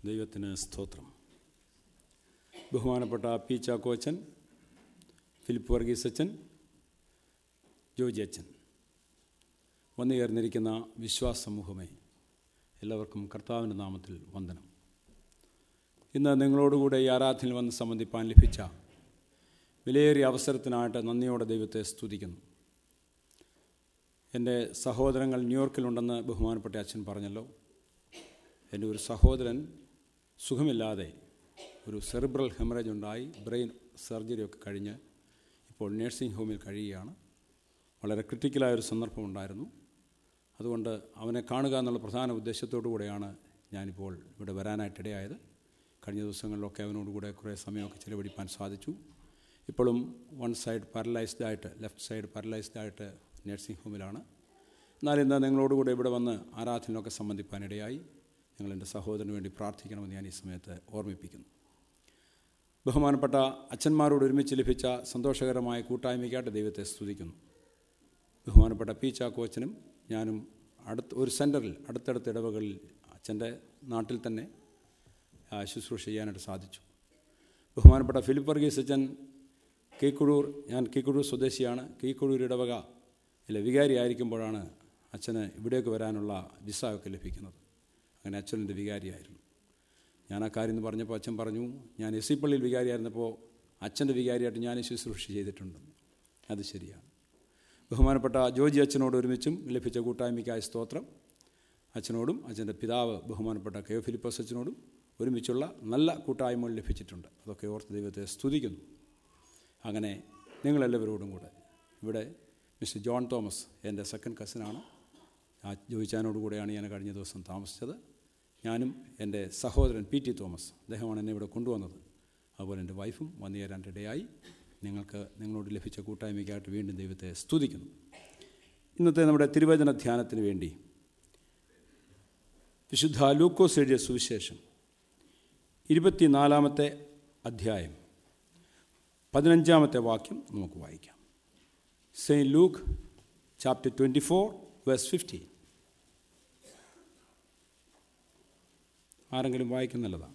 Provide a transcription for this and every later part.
ദൈവത്തിന് സ്തോത്രം ബഹുമാനപ്പെട്ട പി ചാക്കോച്ചൻ ഫിലിപ്പ് വർഗീസ് അച്ഛൻ ജോജി അച്ഛൻ വന്നു ചേർന്നിരിക്കുന്ന വിശ്വാസ സമൂഹമേ എല്ലാവർക്കും കർത്താവിൻ്റെ നാമത്തിൽ വന്ദനം ഇന്ന് നിങ്ങളോടുകൂടെ ഈ ആരാധനയിൽ വന്ന് സംബന്ധിപ്പാൻ ലഭിച്ച വിലയേറിയ അവസരത്തിനായിട്ട് നന്ദിയോടെ ദൈവത്തെ സ്തുതിക്കുന്നു എൻ്റെ സഹോദരങ്ങൾ ന്യൂയോർക്കിലുണ്ടെന്ന് ബഹുമാനപ്പെട്ട അച്ഛൻ പറഞ്ഞല്ലോ എൻ്റെ ഒരു സഹോദരൻ സുഖമില്ലാതെ ഒരു സെറിബ്രൽ ഹെമറേജ് ഉണ്ടായി ബ്രെയിൻ സർജറിയൊക്കെ കഴിഞ്ഞ് ഇപ്പോൾ നേഴ്സിംഗ് ഹോമിൽ കഴിയുകയാണ് വളരെ ക്രിട്ടിക്കലായ ഒരു സന്ദർഭം ഉണ്ടായിരുന്നു അതുകൊണ്ട് അവനെ കാണുക എന്നുള്ള പ്രധാന ഉദ്ദേശത്തോടു കൂടെയാണ് ഞാനിപ്പോൾ ഇവിടെ വരാനായിട്ടിടയായത് കഴിഞ്ഞ ദിവസങ്ങളിലൊക്കെ അവനോടുകൂടെ കുറേ സമയമൊക്കെ ചിലവഴിപ്പാൻ സാധിച്ചു ഇപ്പോഴും വൺ സൈഡ് പാരലൈസ്ഡ് ആയിട്ട് ലെഫ്റ്റ് സൈഡ് പാരലൈസ്ഡ് ആയിട്ട് നഴ്സിംഗ് ഹോമിലാണ് എന്നാൽ ഇന്ന് നിങ്ങളോടുകൂടെ ഇവിടെ വന്ന് ആരാധനയൊക്കെ സംബന്ധിപ്പാനിടയായി നിങ്ങൾ എൻ്റെ സഹോദരന് വേണ്ടി പ്രാർത്ഥിക്കണമെന്ന് ഞാൻ ഈ സമയത്ത് ഓർമ്മിപ്പിക്കുന്നു ബഹുമാനപ്പെട്ട അച്ഛന്മാരോട് ഒരുമിച്ച് ലഭിച്ച സന്തോഷകരമായ കൂട്ടായ്മയ്ക്കായിട്ട് ദൈവത്തെ സ്തുതിക്കുന്നു ബഹുമാനപ്പെട്ട പി ചാക്കോച്ചനും ഞാനും അടുത്ത ഒരു സെൻറ്ററിൽ അടുത്തടുത്ത ഇടവകളിൽ അച്ഛൻ്റെ നാട്ടിൽ തന്നെ ശുശ്രൂഷ ചെയ്യാനായിട്ട് സാധിച്ചു ബഹുമാനപ്പെട്ട ഫിലിപ്പ് വർഗീസ് അച്ഛൻ കീക്കുഴൂർ ഞാൻ കീക്കുഴൂർ സ്വദേശിയാണ് കീക്കുഴൂർ ഇടവക ഇല്ല വികാരി ആയിരിക്കുമ്പോഴാണ് അച്ഛന് ഇവിടേക്ക് വരാനുള്ള വിസ ഒക്കെ ലഭിക്കുന്നത് അങ്ങനെ അച്ഛൻ്റെ വികാരിയായിരുന്നു ഞാൻ ആ കാര്യം എന്ന് പറഞ്ഞപ്പോൾ അച്ഛൻ പറഞ്ഞു ഞാൻ എസ് സി പള്ളിയിൽ വികാരിയായിരുന്നപ്പോൾ അച്ഛൻ്റെ വികാരിയായിട്ട് ഞാൻ ശുശ്രൂഷ ചെയ്തിട്ടുണ്ട് അത് ശരിയാണ് ബഹുമാനപ്പെട്ട ജോജി അച്ഛനോട് ഒരുമിച്ചും ലഭിച്ച കൂട്ടായ്മയ്ക്കായ സ്തോത്രം അച്ഛനോടും അച്ഛൻ്റെ പിതാവ് ബഹുമാനപ്പെട്ട കെ ഫിലിപ്പസ് അച്ഛനോടും ഒരുമിച്ചുള്ള നല്ല കൂട്ടായ്മകൾ ലഭിച്ചിട്ടുണ്ട് അതൊക്കെ ഓർത്ത് ദൈവത്തെ സ്തുതിക്കുന്നു അങ്ങനെ നിങ്ങളെല്ലാവരോടും കൂടെ ഇവിടെ മിസ്റ്റർ ജോൺ തോമസ് എൻ്റെ സെക്കൻഡ് കസിനാണ് ആ ജോയിച്ചാനോട് കൂടെയാണ് ഞാൻ കഴിഞ്ഞ ദിവസം താമസിച്ചത് ഞാനും എൻ്റെ സഹോദരൻ പി ടി തോമസ് അദ്ദേഹമാണ് എന്നെ ഇവിടെ കൊണ്ടുവന്നത് അതുപോലെ എൻ്റെ വൈഫും വന്നു ചേരാനിടയായി നിങ്ങൾക്ക് നിങ്ങളോട് ലഭിച്ച കൂട്ടായ്മയ്ക്കായിട്ട് വീണ്ടും ദൈവത്തെ സ്തുതിക്കുന്നു ഇന്നത്തെ നമ്മുടെ തിരുവചന ധ്യാനത്തിന് വേണ്ടി വിശുദ്ധ ലൂക്കോസ് എഴുതിയ സുവിശേഷം ഇരുപത്തിനാലാമത്തെ അധ്യായം പതിനഞ്ചാമത്തെ വാക്യം നമുക്ക് വായിക്കാം saint Luke chapter twenty four verse fifteen ആരെങ്കിലും വായിക്കുന്നല്ലതാണ്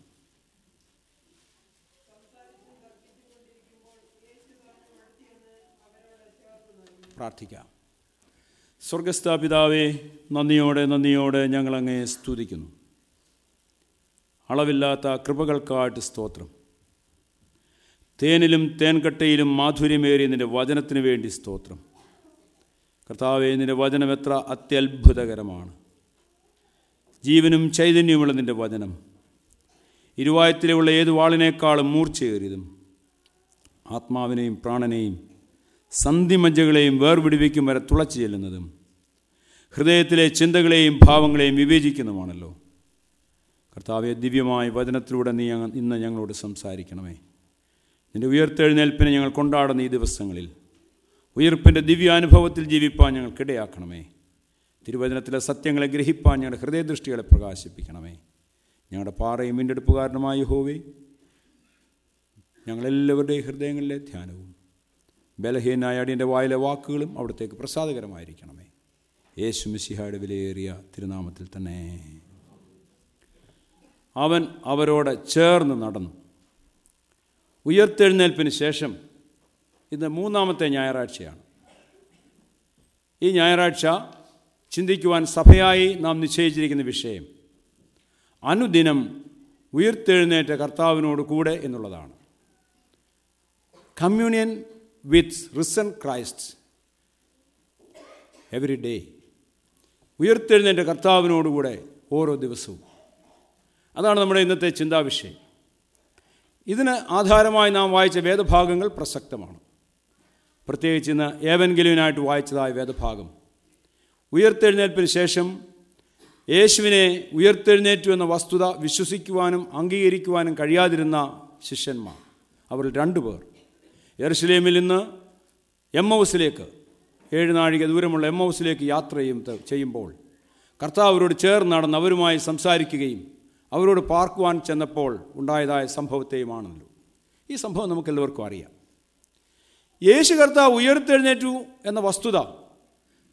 പ്രാർത്ഥിക്കാം സ്വർഗസ്ഥാപിതാവേ നന്ദിയോടെ നന്ദിയോടെ ഞങ്ങളങ്ങേ സ്തുതിക്കുന്നു അളവില്ലാത്ത കൃപകൾക്കായിട്ട് സ്തോത്രം തേനിലും തേൻകട്ടയിലും മാധുര്യമേറിയ നിൻ്റെ വചനത്തിന് വേണ്ടി സ്തോത്രം കർത്താവെ നിൻ്റെ വചനം എത്ര അത്യത്ഭുതകരമാണ് ജീവനും ചൈതന്യമുള്ള നിൻ്റെ വചനം ഇരുവായത്തിലുള്ള ഏത് വാളിനേക്കാളും മൂർച്ചയേറിയതും ആത്മാവിനെയും പ്രാണനെയും സന്ധിമജ്ജകളെയും വേർപിടിവിക്കും വരെ തുളച്ചു ചെല്ലുന്നതും ഹൃദയത്തിലെ ചിന്തകളെയും ഭാവങ്ങളെയും വിവേചിക്കുന്നതുമാണല്ലോ കർത്താവെ ദിവ്യമായ വചനത്തിലൂടെ നീ ഇന്ന് ഞങ്ങളോട് സംസാരിക്കണമേ നിൻ്റെ ഉയർത്തെഴുന്നേൽപ്പിനെ ഞങ്ങൾ കൊണ്ടാടുന്ന ഈ ദിവസങ്ങളിൽ ഉയർപ്പിൻ്റെ ദിവ്യാനുഭവത്തിൽ ജീവിപ്പാൻ ഞങ്ങൾക്കിടയാക്കണമേ തിരുവചനത്തിലെ സത്യങ്ങളെ ഗ്രഹിപ്പാൻ ഞങ്ങളുടെ ഹൃദയദൃഷ്ടികളെ പ്രകാശിപ്പിക്കണമേ ഞങ്ങളുടെ പാറയും വീണ്ടെടുപ്പുകാരനുമായ ഹോവേ ഞങ്ങളെല്ലാവരുടെയും ഹൃദയങ്ങളിലെ ധ്യാനവും ബലഹീനായ അടിയൻ്റെ വായിലെ വാക്കുകളും അവിടത്തേക്ക് പ്രസാദകരമായിരിക്കണമേ യേശു മിശിഹായുടെ വിലയേറിയ തിരുനാമത്തിൽ തന്നെ അവൻ അവരോട് ചേർന്ന് നടന്നു ഉയർത്തെഴുന്നേൽപ്പിന് ശേഷം ഇന്ന് മൂന്നാമത്തെ ഞായറാഴ്ചയാണ് ഈ ഞായറാഴ്ച ചിന്തിക്കുവാൻ സഭയായി നാം നിശ്ചയിച്ചിരിക്കുന്ന വിഷയം അനുദിനം ഉയർത്തെഴുന്നേറ്റ കർത്താവിനോട് കൂടെ എന്നുള്ളതാണ് communion with risen Christ every day ഉയർത്തെഴുന്നേറ്റ കർത്താവിനോടുകൂടെ ഓരോ ദിവസവും അതാണ് നമ്മുടെ ഇന്നത്തെ ചിന്താവിഷയം ഇതിന് ആധാരമായി നാം വായിച്ച വേദഭാഗങ്ങൾ പ്രസക്തമാണ് പ്രത്യേകിച്ച് ഇന്ന് ഏവൻഗലുവിനായിട്ട് വായിച്ചതായ വേദഭാഗം ഉയർത്തെഴുന്നേൽപ്പിന് ശേഷം യേശുവിനെ ഉയർത്തെഴുന്നേറ്റു എന്ന വസ്തുത വിശ്വസിക്കുവാനും അംഗീകരിക്കുവാനും കഴിയാതിരുന്ന ശിഷ്യന്മാർ അവർ രണ്ടു പേർ യെറുസലേമിൽ നിന്ന് എം ഹൗസിലേക്ക് ഏഴ് നാഴിക ദൂരമുള്ള എം ഹൗസിലേക്ക് യാത്ര ചെയ്യും ചെയ്യുമ്പോൾ കർത്താവ് അവരോട് ചേർന്ന് നടന്ന് അവരുമായി സംസാരിക്കുകയും അവരോട് പാർക്കുവാൻ ചെന്നപ്പോൾ ഉണ്ടായതായ സംഭവത്തെയുമാണല്ലോ ഈ സംഭവം നമുക്കെല്ലാവർക്കും അറിയാം യേശു കർത്താവ് ഉയർത്തെഴുന്നേറ്റു എന്ന വസ്തുത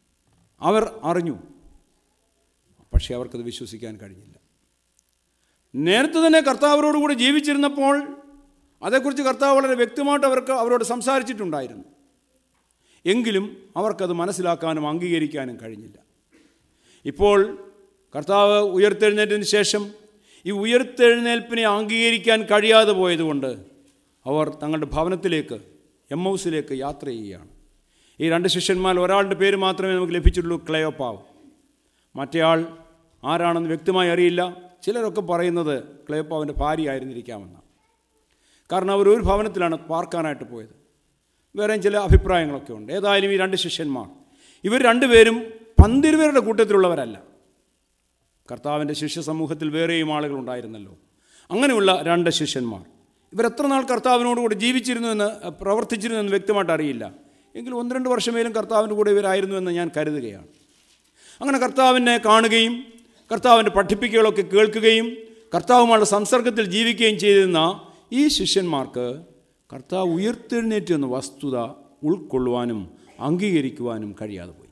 അവർ അറിഞ്ഞു പക്ഷേ അവർക്കത് വിശ്വസിക്കാൻ കഴിഞ്ഞില്ല നേരത്തെ തന്നെ കർത്താവരോട് കൂടി ജീവിച്ചിരുന്നപ്പോൾ അതേക്കുറിച്ച് കർത്താവ് വളരെ വ്യക്തമായിട്ട് അവർക്ക് അവരോട് സംസാരിച്ചിട്ടുണ്ടായിരുന്നു എങ്കിലും അവർക്കത് മനസ്സിലാക്കാനും അംഗീകരിക്കാനും കഴിഞ്ഞില്ല ഇപ്പോൾ കർത്താവ് ഉയർത്തെഴുന്നേറ്റതിന് ശേഷം ഈ ഉയർത്തെഴുന്നേൽപ്പിനെ അംഗീകരിക്കാൻ കഴിയാതെ പോയതുകൊണ്ട് അവർ തങ്ങളുടെ ഭവനത്തിലേക്ക് എം ഹൗസിലേക്ക് യാത്ര ചെയ്യുകയാണ് ഈ രണ്ട് ശിഷ്യന്മാർ ഒരാളുടെ പേര് മാത്രമേ നമുക്ക് ലഭിച്ചിട്ടുള്ളൂ ക്ലയോപ്പാവ് മറ്റേയാൾ ആരാണെന്ന് വ്യക്തമായി അറിയില്ല ചിലരൊക്കെ പറയുന്നത് ക്ലയോപ്പാവിൻ്റെ ഭാര്യയായിരുന്നിരിക്കാമെന്നാണ് കാരണം അവർ ഒരു ഭവനത്തിലാണ് പാർക്കാനായിട്ട് പോയത് വേറെയും ചില അഭിപ്രായങ്ങളൊക്കെ ഉണ്ട് ഏതായാലും ഈ രണ്ട് ശിഷ്യന്മാർ ഇവർ രണ്ടുപേരും പന്തിരുവരുടെ കൂട്ടത്തിലുള്ളവരല്ല കർത്താവിൻ്റെ ശിഷ്യ സമൂഹത്തിൽ വേറെയും ആളുകൾ ഉണ്ടായിരുന്നല്ലോ അങ്ങനെയുള്ള രണ്ട് ശിഷ്യന്മാർ ഇവർ എത്ര നാൾ കർത്താവിനോടുകൂടി ജീവിച്ചിരുന്നു എന്ന് പ്രവർത്തിച്ചിരുന്നു എന്ന് വ്യക്തമായിട്ട് അറിയില്ല എങ്കിലും ഒന്ന് രണ്ട് വർഷമേലും കർത്താവിൻ്റെ കൂടെ ഇവരായിരുന്നു എന്ന് ഞാൻ കരുതുകയാണ് അങ്ങനെ കർത്താവിനെ കാണുകയും കർത്താവിൻ്റെ പഠിപ്പിക്കലുകളൊക്കെ കേൾക്കുകയും കർത്താവുമായുള്ള സംസർഗത്തിൽ ജീവിക്കുകയും ചെയ്തിരുന്ന ഈ ശിഷ്യന്മാർക്ക് കർത്താവ് ഉയർത്തെഴുന്നേറ്റ് എന്ന വസ്തുത ഉൾക്കൊള്ളുവാനും അംഗീകരിക്കുവാനും കഴിയാതെ പോയി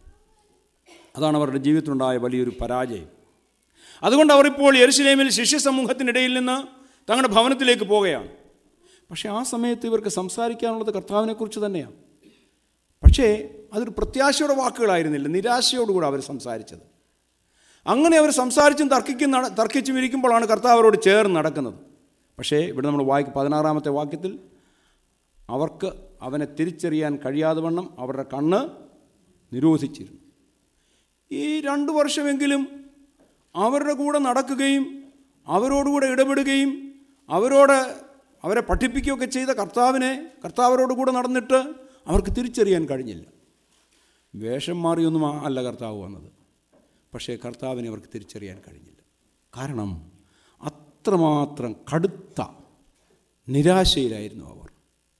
അതാണ് അവരുടെ ജീവിതത്തിലുണ്ടായ വലിയൊരു പരാജയം അതുകൊണ്ട് അവർ ഇപ്പോൾ യെരുശലേമിൽ ശിഷ്യ സമൂഹത്തിനിടയിൽ നിന്ന് തങ്ങളുടെ ഭവനത്തിലേക്ക് പോവുകയാണ് പക്ഷേ ആ സമയത്ത് ഇവർക്ക് സംസാരിക്കാനുള്ളത് കർത്താവിനെക്കുറിച്ച് തന്നെയാണ് പക്ഷേ അതൊരു പ്രത്യാശയുടെ വാക്കുകളായിരുന്നില്ല നിരാശയോടുകൂടി അവർ സംസാരിച്ചത് അങ്ങനെ അവർ സംസാരിച്ചും തർക്കിക്കും നട- തർക്കിച്ചും ഇരിക്കുമ്പോഴാണ് കർത്താവ് അവരോട് ചേർന്ന് നടക്കുന്നത് പക്ഷേ ഇവിടെ നമ്മൾ വായിക്കും പതിനാറാമത്തെ വാക്യത്തിൽ അവർക്ക് അവനെ തിരിച്ചറിയാൻ കഴിയാതെ വണ്ണം അവരുടെ കണ്ണ് നിരോധിച്ചിരുന്നു ഈ രണ്ട് വർഷമെങ്കിലും അവരുടെ കൂടെ നടക്കുകയും അവരോടുകൂടെ ഇടപെടുകയും അവരോട് അവരെ പഠിപ്പിക്കുകയൊക്കെ ചെയ്ത കർത്താവിനെ കർത്താവരോട് കൂടെ നടന്നിട്ട് അവർക്ക് തിരിച്ചറിയാൻ കഴിഞ്ഞില്ല വേഷം മാറിയൊന്നും ആ- അല്ല കർത്താവ് വന്നത് പക്ഷേ കർത്താവിനെ അവർക്ക് തിരിച്ചറിയാൻ കഴിഞ്ഞില്ല കാരണം അത്രമാത്രം കടുത്ത നിരാശയിലായിരുന്നു അവർ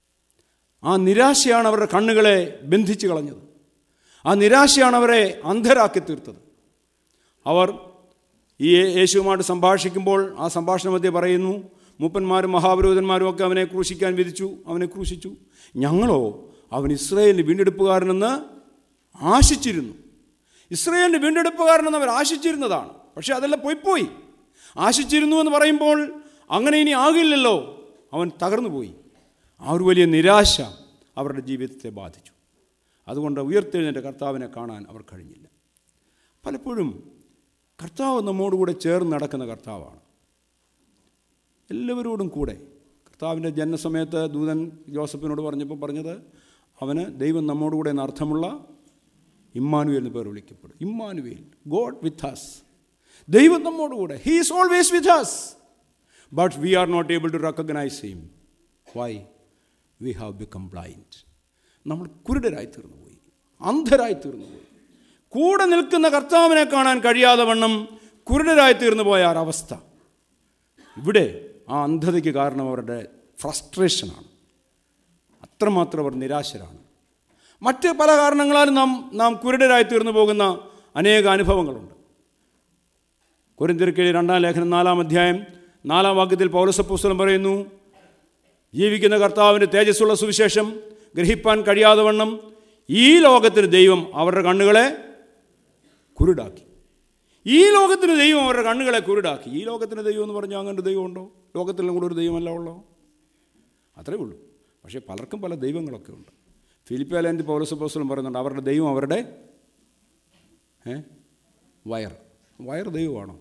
ആ നിരാശയാണ് അവരുടെ കണ്ണുകളെ ബന്ധിച്ചു കളഞ്ഞത് ആ നിരാശയാണ് അവരെ അന്ധരാക്കി തീർത്തത് അവർ ഈ യേശുവുമായിട്ട് സംഭാഷിക്കുമ്പോൾ ആ സംഭാഷണ മധ്യ പറയുന്നു മൂപ്പന്മാരും മഹാപുരോഹിതന്മാരും ഒക്കെ അവനെ ക്രൂശിക്കാൻ വിധിച്ചു അവനെ ക്രൂശിച്ചു ഞങ്ങളോ അവൻ ഇസ്രയേലിൻ്റെ വീണ്ടെടുപ്പുകാരനെന്ന് ആശിച്ചിരുന്നു ഇസ്രയേലിൻ്റെ വീണ്ടെടുപ്പുകാരനെന്ന് അവർ ആശിച്ചിരുന്നതാണ് പക്ഷേ അതെല്ലാം പോയി പോയി ആശിച്ചിരുന്നു എന്ന് പറയുമ്പോൾ അങ്ങനെ ഇനി ആകില്ലല്ലോ അവൻ തകർന്നു പോയി ആ ഒരു വലിയ നിരാശ അവരുടെ ജീവിതത്തെ ബാധിച്ചു അതുകൊണ്ട് ഉയർത്തെഴുന്നേറ്റ കർത്താവിനെ കാണാൻ അവർ കഴിഞ്ഞില്ല പലപ്പോഴും കർത്താവ് നമ്മോടുകൂടെ ചേർന്ന് നടക്കുന്ന കർത്താവാണ് എല്ലാവരോടും കൂടെ കർത്താവിൻ്റെ ജനനസമയത്ത് ദൂതൻ ജോസഫിനോട് പറഞ്ഞപ്പോൾ പറഞ്ഞത് അവന് ദൈവം നമ്മോടുകൂടെ എന്ന അർത്ഥമുള്ള ഇമ്മാനുവേൽ എന്ന് പേർ വിളിക്കപ്പെടും ഇമ്മാനുവേൽ ഗോഡ് വിത്ത് ഹസ് ദൈവം നമ്മോടുകൂടെ he is always with us but we are not able to recognise him why we have become blind നമ്മൾ കുരുടരായി തീർന്നു പോയി അന്ധരായി തീർന്നു പോയി കൂടെ നിൽക്കുന്ന കർത്താവിനെ കാണാൻ കഴിയാതെ വണ്ണം കുരുടരായി തീർന്നു പോയ ആ അവസ്ഥ ഇവിടെ ആ അന്ധതയ്ക്ക് കാരണം അവരുടെ ഫ്രസ്ട്രേഷനാണ് അത്രമാത്രം അവർ നിരാശരാണ് മറ്റ് പല കാരണങ്ങളാലും നാം നാം കുരുടരായി തീർന്നു പോകുന്ന അനേക അനുഭവങ്ങളുണ്ട് കുരിന്തിർക്കിഴി രണ്ടാം ലേഖനം നാലാം അധ്യായം നാലാം വാക്യത്തിൽ പൗരസപ്പുസ്തകം പറയുന്നു ജീവിക്കുന്ന കർത്താവിൻ്റെ തേജസ്സുള്ള സുവിശേഷം ഗ്രഹിപ്പാൻ കഴിയാതെ വണ്ണം ഈ ലോകത്തിന് ദൈവം അവരുടെ കണ്ണുകളെ കുരുടാക്കി ഈ ലോകത്തിന് ദൈവം അവരുടെ കണ്ണുകളെ കുരുടാക്കി ഈ ലോകത്തിന് ദൈവം എന്ന് പറഞ്ഞാൽ അങ്ങനെ ഒരു ദൈവമുണ്ടോ ലോകത്തിലും കൂടെ ഒരു ദൈവമല്ല ഉള്ളോ അത്രേ ഉള്ളൂ പക്ഷേ പലർക്കും പല ദൈവങ്ങളൊക്കെ ഉണ്ട് ഫിലിപ്പാലേൻ്റെ പൗരസപ്പോസ്തലം പറയുന്നുണ്ട് അവരുടെ ദൈവം അവരുടെ ഏ വയർ വയർ ദൈവമാണോ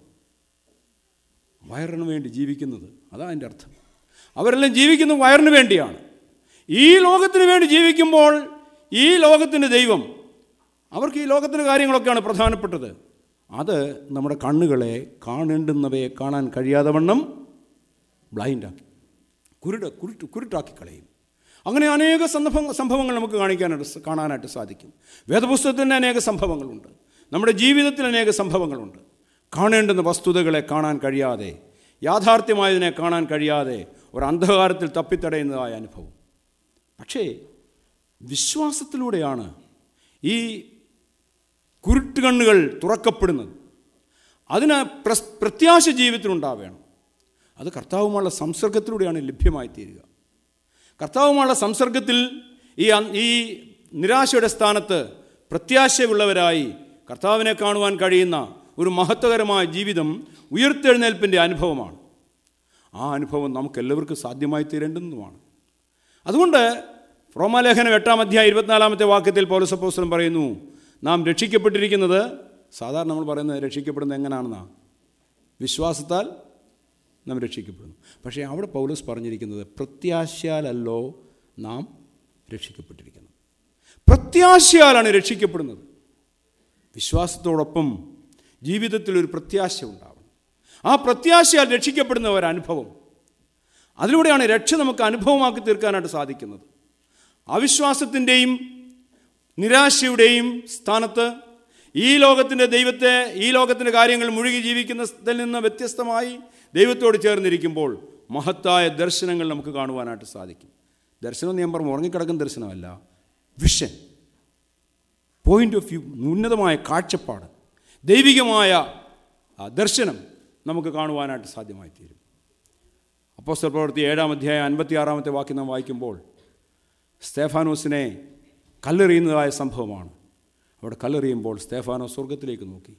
വയറിന് വേണ്ടി ജീവിക്കുന്നത് അതാ അതിൻ്റെ അർത്ഥം അവരെല്ലാം ജീവിക്കുന്നത് വയറിന് വേണ്ടിയാണ് ഈ ലോകത്തിന് വേണ്ടി ജീവിക്കുമ്പോൾ ഈ ലോകത്തിൻ്റെ ദൈവം അവർക്ക് ഈ ലോകത്തിൻ്റെ കാര്യങ്ങളൊക്കെയാണ് പ്രധാനപ്പെട്ടത് അത് നമ്മുടെ കണ്ണുകളെ കാണേണ്ടുന്നവയെ കാണാൻ കഴിയാതെ വണ്ണം ബ്ലൈൻഡാക്കി കുരുട കുരുട്ട് കുരുട്ടാക്കി കളയും അങ്ങനെ അനേക സന്ദർഭ സംഭവങ്ങൾ നമുക്ക് കാണിക്കാനായിട്ട് സ- കാണാനായിട്ട് സാധിക്കും വേദപുസ്തകത്തിൻ്റെ അനേക സംഭവങ്ങളുണ്ട് നമ്മുടെ ജീവിതത്തിൽ അനേക സംഭവങ്ങളുണ്ട് കാണേണ്ടുന്ന വസ്തുതകളെ കാണാൻ കഴിയാതെ യാഥാർത്ഥ്യമായതിനെ കാണാൻ കഴിയാതെ ഒരു അന്ധകാരത്തിൽ തപ്പിത്തടയുന്നതായ അനുഭവം പക്ഷേ വിശ്വാസത്തിലൂടെയാണ് ഈ കുരുട്ടുകണ്ണുകൾ തുറക്കപ്പെടുന്നത് അതിന് പ്രസ് പ്രത്യാശ ജീവിതത്തിലുണ്ടാവേണം അത് കർത്താവുമായുള്ള സംസർഗത്തിലൂടെയാണ് ലഭ്യമായി തീരുക കർത്താവുമായുള്ള സംസർഗത്തിൽ ഈ അ- ഈ നിരാശയുടെ സ്ഥാനത്ത് പ്രത്യാശയുള്ളവരായി കർത്താവിനെ കാണുവാൻ കഴിയുന്ന ഒരു മഹത്വകരമായ ജീവിതം ഉയർത്തെഴുന്നേൽപ്പിൻ്റെ അനുഭവമാണ് ആ അനുഭവം നമുക്ക് എല്ലാവർക്കും സാധ്യമായി തീരേണ്ടുന്നതുമാണ് അതുകൊണ്ട് റോമാലേഖനം എട്ടാം അധ്യായം ഇരുപത്തിനാലാമത്തെ വാക്യത്തിൽ പൗലസപ്പോസ്തലം പറയുന്നു നാം രക്ഷിക്കപ്പെട്ടിരിക്കുന്നത് സാധാരണ നമ്മൾ പറയുന്നത് രക്ഷിക്കപ്പെടുന്നത് എങ്ങനെയാണെന്നാണ് വിശ്വാസത്താൽ നാം രക്ഷിക്കപ്പെടുന്നു പക്ഷേ അവിടെ പൗലോസ് പറഞ്ഞിരിക്കുന്നത് പ്രത്യാശയാലല്ലോ നാം രക്ഷിക്കപ്പെട്ടിരിക്കുന്നത് പ്രത്യാശയാലാണ് രക്ഷിക്കപ്പെടുന്നത് വിശ്വാസത്തോടൊപ്പം ജീവിതത്തിൽ ഒരു പ്രത്യാശ ഉണ്ടാവണം ആ പ്രത്യാശയാൽ രക്ഷിക്കപ്പെടുന്ന ഒരു അനുഭവം അതിലൂടെയാണ് രക്ഷ നമുക്ക് അനുഭവമാക്കി തീർക്കാനായിട്ട് സാധിക്കുന്നത് അവിശ്വാസത്തിൻ്റെയും നിരാശയുടെയും സ്ഥാനത്ത് ഈ ലോകത്തിൻ്റെ ദൈവത്തെ ഈ ലോകത്തിൻ്റെ കാര്യങ്ങൾ മുഴുകി ജീവിക്കുന്നതിൽ നിന്ന് വ്യത്യസ്തമായി ദൈവത്തോട് ചേർന്നിരിക്കുമ്പോൾ മഹത്തായ ദർശനങ്ങൾ നമുക്ക് കാണുവാനായിട്ട് സാധിക്കും ദർശനം ഞാൻ പറഞ്ഞു ഉറങ്ങിക്കിടക്കുന്ന ദർശനമല്ല വിഷൻ പോയിൻ്റ് ഓഫ് വ്യൂ ഉന്നതമായ കാഴ്ചപ്പാട് ദൈവികമായ ആ ദർശനം നമുക്ക് കാണുവാനായിട്ട് സാധ്യമായി തീരും അപ്പോസ്തല പ്രവൃത്തി ഏഴാം അധ്യായം അൻപത്തിയാറാമത്തെ വാക്യം നാം വായിക്കുമ്പോൾ സ്തേഫാനോസിനെ കല്ലെറിയുന്നതായ സംഭവമാണ് അവിടെ കല്ലെറിയുമ്പോൾ സ്തേഫാനോ സ്വർഗത്തിലേക്ക് നോക്കി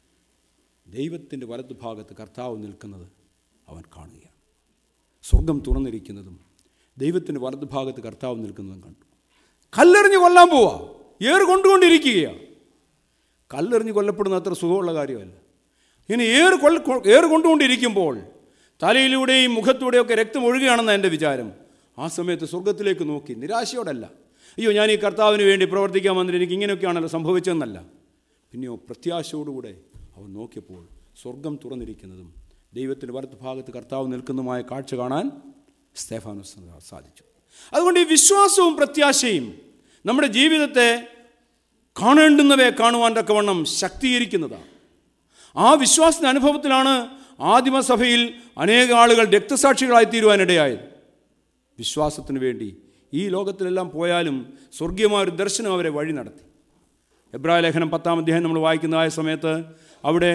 ദൈവത്തിൻ്റെ വലതുഭാഗത്ത് കർത്താവ് നിൽക്കുന്നത് അവൻ കാണുകയാണ് സ്വർഗം തുറന്നിരിക്കുന്നതും ദൈവത്തിൻ്റെ വലതുഭാഗത്ത് കർത്താവ് നിൽക്കുന്നതും കണ്ടു കല്ലെറിഞ്ഞ് കൊല്ലാൻ പോവാ ഏറ് കൊണ്ടുകൊണ്ടിരിക്കുകയാണ് കല്ലെറിഞ്ഞ് കൊല്ലപ്പെടുന്ന അത്ര സുഖമുള്ള കാര്യമല്ല ഇങ്ങനെ ഏറ് കൊല്ല ഏറ് കൊണ്ടുകൊണ്ടിരിക്കുമ്പോൾ തലയിലൂടെയും മുഖത്തൂടെയൊക്കെ രക്തം ഒഴുകുകയാണെന്ന് എൻ്റെ വിചാരം ആ സമയത്ത് സ്വർഗത്തിലേക്ക് നോക്കി നിരാശയോടല്ല അയ്യോ ഞാൻ ഈ കർത്താവിന് വേണ്ടി പ്രവർത്തിക്കാൻ വന്നിട്ട് എനിക്ക് ഇങ്ങനെയൊക്കെയാണല്ലോ സംഭവിച്ചതെന്നല്ല പിന്നെയോ പ്രത്യാശയോടുകൂടെ അവൻ നോക്കിയപ്പോൾ സ്വർഗം തുറന്നിരിക്കുന്നതും ദൈവത്തിൻ്റെ വലത്ത് ഭാഗത്ത് കർത്താവ് നിൽക്കുന്നതുമായ കാഴ്ച കാണാൻ സ്തേഫാനുസ് സാധിച്ചു അതുകൊണ്ട് ഈ വിശ്വാസവും പ്രത്യാശയും നമ്മുടെ ജീവിതത്തെ കാണേണ്ടുന്നവയെ കാണുവാൻ തക്കവണ്ണം ശക്തീകരിക്കുന്നതാണ് ആ വിശ്വാസത്തിൻ്റെ അനുഭവത്തിലാണ് ആദിമസഭയിൽ അനേക ആളുകൾ രക്തസാക്ഷികളായി തീരുവാനിടയായത് വിശ്വാസത്തിന് വേണ്ടി ഈ ലോകത്തിലെല്ലാം പോയാലും സ്വർഗീയമായ ഒരു ദർശനം അവരെ വഴി നടത്തി എബ്രായ ലേഖനം പത്താം അധ്യായം നമ്മൾ വായിക്കുന്നതായ സമയത്ത് അവിടെ